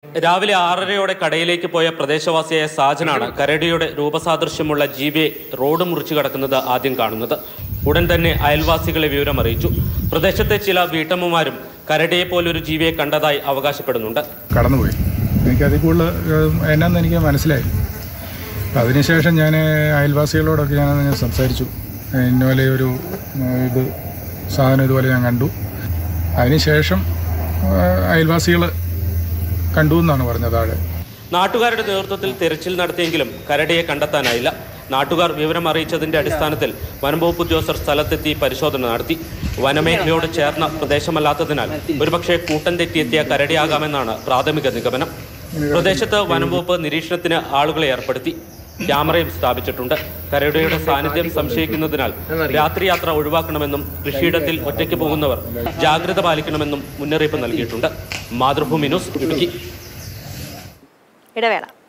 രാവിലെ ആറരയോടെ കടയിലേക്ക് പോയ പ്രദേശവാസിയായ സാജനാണ് കരടിയുടെ രൂപസാദൃശ്യമുള്ള ജീവിയെ റോഡ് മുറിച്ചു കടക്കുന്നത് ആദ്യം കാണുന്നത് ഉടൻ തന്നെ അയൽവാസികളെ വിവരം അറിയിച്ചു പ്രദേശത്തെ ചില വീട്ടമ്മമാരും കരടിയെ പോലൊരു ജീവിയെ കണ്ടതായി അവകാശപ്പെടുന്നുണ്ട് കടന്നുപോയി എനിക്കതിൽ കൂടുതൽ ഏഹ്, എന്നാന്ന് എനിക്ക് മനസ്സിലായി അപ്പം അതിനുശേഷം ഞാൻ അയൽവാസികളോടൊക്കെ ഞാൻ ഞാൻ സംസാരിച്ചു ഏഹ്, ഇന്നപോലെ ഒരു ഏഹ്, ഇത് സാധനം ഇതുപോലെ ഞാൻ കണ്ടു അതിനുശേഷം അയൽവാസികൾ കണ്ടു എന്നാണ് പറഞ്ഞത് താഴെ നാട്ടുകാരുടെ നേതൃത്വത്തിൽ തിരച്ചിൽ നടത്തിയെങ്കിലും കരടിയെ കണ്ടെത്താനായില്ല നാട്ടുകാർ വിവരം അറിയിച്ചതിന്റെ അടിസ്ഥാനത്തിൽ വനംവകുപ്പ് ഉദ്യോഗസ്ഥർ സ്ഥലത്തെത്തി പരിശോധന നടത്തി വനമേഖലയോട് ചേർന്ന പ്രദേശമല്ലാത്തതിനാൽ ഒരുപക്ഷെ കൂട്ടം തെറ്റിയെത്തിയ കരടിയാകാമെന്നാണ് പ്രാഥമിക നിഗമനം പ്രദേശത്ത് വനംവകുപ്പ് നിരീക്ഷണത്തിന് ആളുകളെ ഏർപ്പെടുത്തി ക്യാമറയും സ്ഥാപിച്ചിട്ടുണ്ട് കരടിയുടെ സാന്നിധ്യം സംശയിക്കുന്നതിനാൽ രാത്രി യാത്ര ഒഴിവാക്കണമെന്നും കൃഷിയിടത്തിൽ ഒറ്റയ്ക്ക് പോകുന്നവർ ജാഗ്രത പാലിക്കണമെന്നും മുന്നറിയിപ്പ് നൽകിയിട്ടുണ്ട് മാതൃഭൂമി ന്യൂസ് ഇടുക്കി ഇടവേള